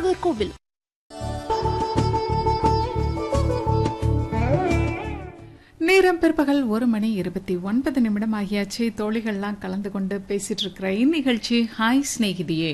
நாகர்கோவில் நேரம் பிற்பகல் ஒரு மணி இருபத்தி ஒன்பது நிமிடம் ஆகியாச்சு தோழிகள்லாம் கலந்து கொண்டு பேசிட்டு இருக்கிற இந்நிகழ்ச்சி ஹாய் சிநேகிதியே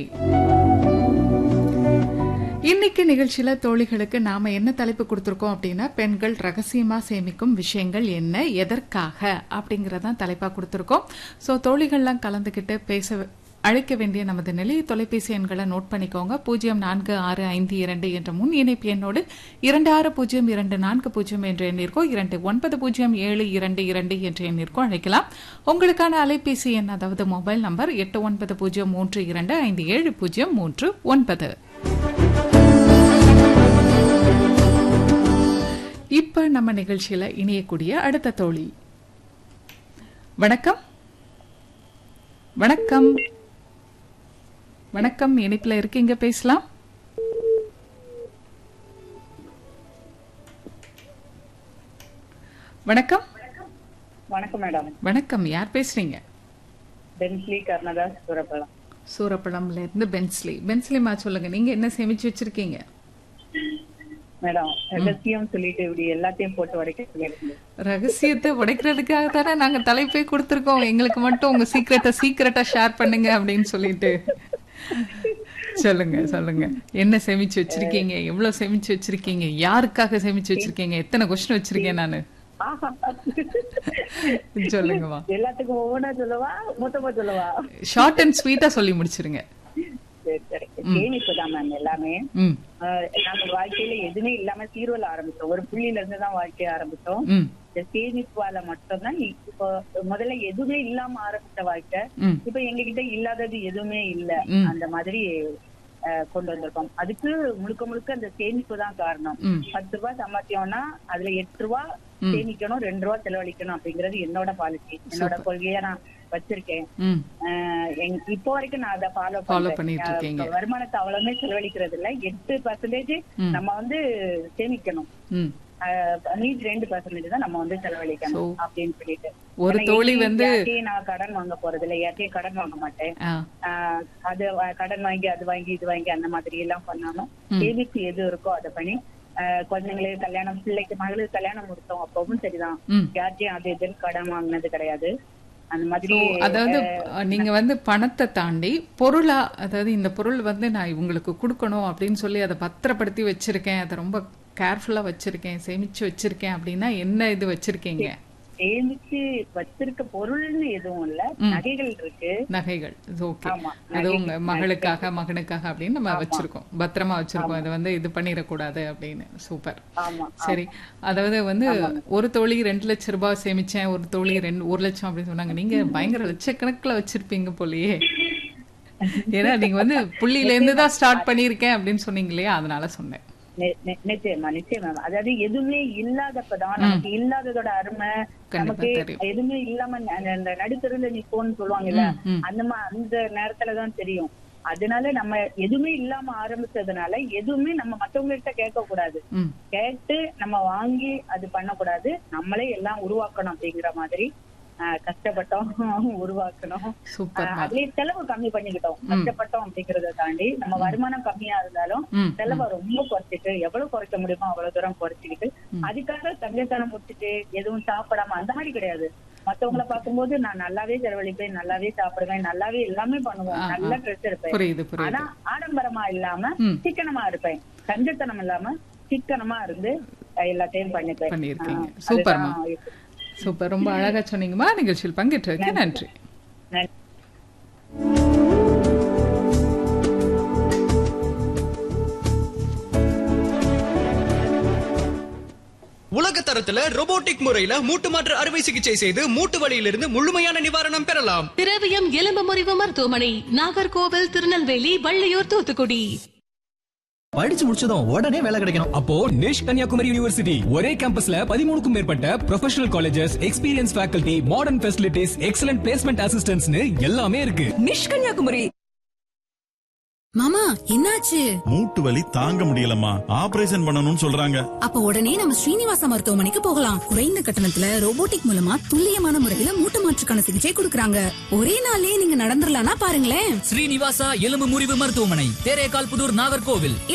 இன்னைக்கு நிகழ்ச்சியில தோழிகளுக்கு நாம என்ன தலைப்பு கொடுத்திருக்கோம் அப்படின்னா பெண்கள் ரகசியமா சேமிக்கும் விஷயங்கள் என்ன எதற்காக அப்படிங்கறதான் தலைப்பா கொடுத்திருக்கோம் சோ தோழிகள்லாம் கலந்துகிட்டு பேச அழைக்க வேண்டிய நமது நிலைய தொலைபேசி எண்களை நோட் பண்ணிக்கோங்க பூஜ்ஜியம் நான்கு ஆறு ஐந்து இரண்டு என்ற முன் இணைப்பு எண்ணோடு இரண்டு ஆறு பூஜ்ஜியம் இரண்டு நான்கு பூஜ்ஜியம் என்ற எண்ணிற்கோ இரண்டு ஒன்பது பூஜ்ஜியம் ஏழு இரண்டு இரண்டு என்ற எண்ணிற்கோ அழைக்கலாம் உங்களுக்கான அலைபேசி எண் அதாவது மொபைல் நம்பர் எட்டு ஒன்பது பூஜ்ஜியம் மூன்று இரண்டு ஐந்து ஏழு பூஜ்ஜியம் மூன்று ஒன்பது இப்ப நம்ம நிகழ்ச்சியில இணையக்கூடிய அடுத்த தோழி வணக்கம் வணக்கம் வணக்கம் இணைப்புல இருக்கீங்க பேசலாம் வணக்கம் வணக்கம் மேடம் வணக்கம் யார் பேசுறீங்க பென்ஸ்லி கர்ணதாஸ் சுரப்பலம் சூரப்பழம்ல இருந்து பென்ஸ்லி பென்ஸ்லிமா சொல்லுங்க நீங்க என்ன சேமிச்சு வச்சிருக்கீங்க மேடம் ரகசியம் சொல்லிட்டு இப்படி எல்லாத்தையும் போட்டு உடைக்கிறது ரகசியத்தை உடைக்கிறதுக்காக தானே நாங்க தலைப்பே கொடுத்துருக்கோம் எங்களுக்கு மட்டும் உங்க சீக்கிரட்டை சீக்கிரட்டா ஷேர் பண்ணுங்க அப்படின்னு சொல்லிட்டு சொல்லுங்க சொல்லுங்க என்ன சேமிச்சு வச்சிருக்கீங்க எவ்வளவு சேமிச்சு வச்சிருக்கீங்க யாருக்காக சேமிச்சு வச்சிருக்கீங்க எத்தனை கொஸ்டின் வச்சிருக்கேன் நானு சொல்லுங்கம்மா எல்லாத்துக்கும் ஒவ்வொன்றா சொல்லவா மொத்தமா சொல்லவா ஷார்ட் அண்ட் ஸ்வீட்டா சொல்லி முடிச்சிருங்க சரி சரி சேமிப்பு தான் மேம் எல்லாமே ம் ஆஹ் நம்ம வாழ்க்கையில எதுவுமே இல்லாம சீரோல ஆரம்பிச்சோம் ஒரு புள்ளியில இருந்து தான் வாழ்க்கைய ஆரம்பிச்சோம் ம் இந்த சேமிப்பால மட்டும்தான் இ- இப்போ முதல்ல எதுவுமே இல்லாம ஆரம்பிச்ச வாழ்க்கை ம் இப்ப எங்க கிட்ட இல்லாதது எதுவுமே இல்ல ம். அந்த மாதிரி ஆஹ் கொண்டு வந்திருக்கோம் அதுக்கு முழுக்க முழுக்க அந்த சேமிப்பு தான் காரணம் ம் பத்து ரூபாய் சம்பாத்தியம்னா அதுல எட்டு ரூபா ம். சேமிக்கணும் ரெண்டு ரூபா செலவழிக்கணும் அப்படிங்கறது என்னோட பாலிசி என்னோட கொள்கையா நான் வச்சிருக்கேன் ம் ஆஹ் எங்க- இப்போ வரைக்கும் நான் அதை ஃபாலோ Follow பண்ணிட்டு இருக்கீங்க. வருமானத்தை அவ்வளவுமே செலவழிக்கிறது இல்ல எட்டு பர்சன்டேஜ் ம். நம்ம வந்து சேமிக்கணும் ம் ஆஹ் மீதி ரெண்டு பர்சன்டேஜ் தான் நம்ம வந்து செலவழிக்கணும் So, அப்படின்னு சொல்லிட்டு ஒரு ஆனா தோழி எங்கேயும் வந்து யார்கிட்டயும் நான் கடன் வாங்க போறது இல்ல யார்கிட்டயும் கடன் வாங்க மாட்டேன் ஆ ஆஹ் அது வ- கடன் வாங்கி அது வாங்கி இது வாங்கி அந்த மாதிரி எல்லாம் பண்ணாம சேமிப்பு எது இருக்கோ அதை பண்ணி ஆஹ் குழந்தைங்களுக்கு கல்யாணம் பிள்ளைக்கு மகளுக்கு கல்யாணம் முடித்தோம் அப்பவும் சரிதான் ம் யார்கிட்டயும் அது இதுன்னு கடன் வாங்கினது கிடையாது அந்த மாதிரி அதாவது அஹ், நீங்க வந்து பணத்தை தாண்டி பொருளா அதாவது இந்த பொருள் வந்து நான் இவங்களுக்கு கொடுக்கணும் அப்படின்னு சொல்லி அதை பத்திரப்படுத்தி வச்சிருக்கேன் அதை ரொம்ப கேர்ஃபுல்லா வச்சிருக்கேன் சேமிச்சு வச்சிருக்கேன் அப்படின்னா என்ன இது வச்சிருக்கீங்க சேமிச்சு வச்சிருக்க பொருள்னு எதுவும் இல்ல நகைகள் இருக்கு நகைகள் ஓகே ஆமா, அது உங்க மகளுக்காக மகனுக்காக அப்படின்னு நம்ம வச்சிருக்கோம் பத்திரமா வச்சிருக்கோம் இதை வந்து இது பண்ணிடக்கூடாது அப்படின்னு சூப்பர் ஆமா சரி அதாவது வந்து ஒரு தோழி ரெண்டு லட்சம் ரூபாய் சேமிச்சேன் ஒரு தோழி ரெண்டு ஒரு லட்சம் அப்படின்னு சொன்னாங்க நீங்க பயங்கர லட்சக்கணக்குல வச்சிருப்பீங்க போலயே ஏன்னா நீங்க வந்து புள்ளியில இருந்து தான் ஸ்டார்ட் பண்ணிருக்கேன் அப்படின்னு சொன்னீங்க இல்லையா அதனால சொன்னேன் நி- நி- நிச்சயமா நிச்சயமா அதாவது எதுவுமே இல்லாதப்பதான் நமக்கு இல்லாததோட அருமை கண்டிப்பா நமக்கு தெரியும். எதுவுமே இல்லாம ந- ந- இந்த நடுத்தருல நிப்போன்னு சொல்லுவாங்கல்ல ம், ம். அந்த மா- அந்த நேரத்துலதான் தெரியும் அதனால நம்ம எதுவுமே இல்லாம ஆரம்பிச்சதுனால எதுவுமே நம்ம மத்தவங்க கிட்ட கேட்க கூடாது ம் கேட்டு நம்ம வாங்கி அது பண்ணக்கூடாது நம்மளே எல்லாம் உருவாக்கணும் அப்படிங்கிற மாதிரி ஆஹ், கஷ்டப்பட்டோம் உருவாக்கணும் சூப்பர் ஆஹ், அதுலயே செலவு கம்மி பண்ணிக்கிட்டோம் கஷ்டப்பட்டோம் அப்படிங்கறத தாண்டி நம்ம வருமானம் கம்மியா இருந்தாலும் ம் செலவை ரொம்ப குறைச்சிட்டு எவ்வளவு குறைக்க முடியுமோ அவ்வளவு தூரம் குறைச்சிக்கிட்டு அதுக்காக தங்கத்தனம் முடிச்சிட்டு எதுவும் சாப்பிடாம அந்த மாதிரி கிடையாது மத்தவங்கள பார்க்கும்போது நான் நல்லாவே செலவழிப்பேன் நல்லாவே சாப்பிடுவேன் நல்லாவே எல்லாமே பண்ணுவோம் நல்ல ட்ரெஸ் எடுப்பேன் புரியுது புரியுது ஆனா ஆடம்பரமா இல்லாம ம். சிக்கனமா இருப்பேன் கஞ்சத்தனம் இல்லாம சிக்கனமா இருந்து அஹ், எல்லாத்தையும் பண்ணிப்பேன் பண்ணியிருக்கீங்க. ஆஹ், சூப்பர்மா. அதுதான் இருக்கு. சூப்பர் ரொம்ப அழகா சொன்னீங்கம்மா நிகழ்ச்சியில் பங்கேற்றதுக்கு நன்றி நன்றி. உலக தரத்துல robotic முறையில மூட்டு மாற்று அறுவை சிகிச்சை செய்து மூட்டு வலியிலிருந்து முழுமையான நிவாரணம் பெறலாம் திரவியம் எலும்பு முறிவு மருத்துவமனை நாகர்கோவில் திருநெல்வேலி வள்ளியூர் தூத்துக்குடி படிச்சு முடிச்சதும் உடனே வேலை கிடைக்கணும் அப்போ நிஷ் கன்னியாகுமரி யூனிவர்சிட்டி ஒரே கேம்பஸ்ல பதிமூணுக்கும் மேற்பட்ட professional colleges experience faculty modern facilities excellent placement அசிஸ்டன்ட்ஸ்னு எல்லாமே இருக்கு நிஷ் கன்னியாகுமரி மாமா என்னாச்சு மூட்டு வலி தாங்க முடியலம்மா ஆபரேஷன் பண்ணணும்னு சொல்றாங்க அப்ப உடனே நம்ம ஸ்ரீனிவாச மருத்துவமனைக்கு போகலாம் குறைந்த கட்டணத்துல ரோபோட்டிக் மூலமா துல்லியமான முறையில மூட்டு மாற்றுக்கான சிகிச்சை கொடுக்கறாங்க ஒரே நாள்லயே நீங்க நடந்துடலாம்னா பாருங்களேன் ஸ்ரீனிவாசா எலும்பு முறிவு மருத்துவமனை தேரேகால் புதூர் நாகர்கோவில்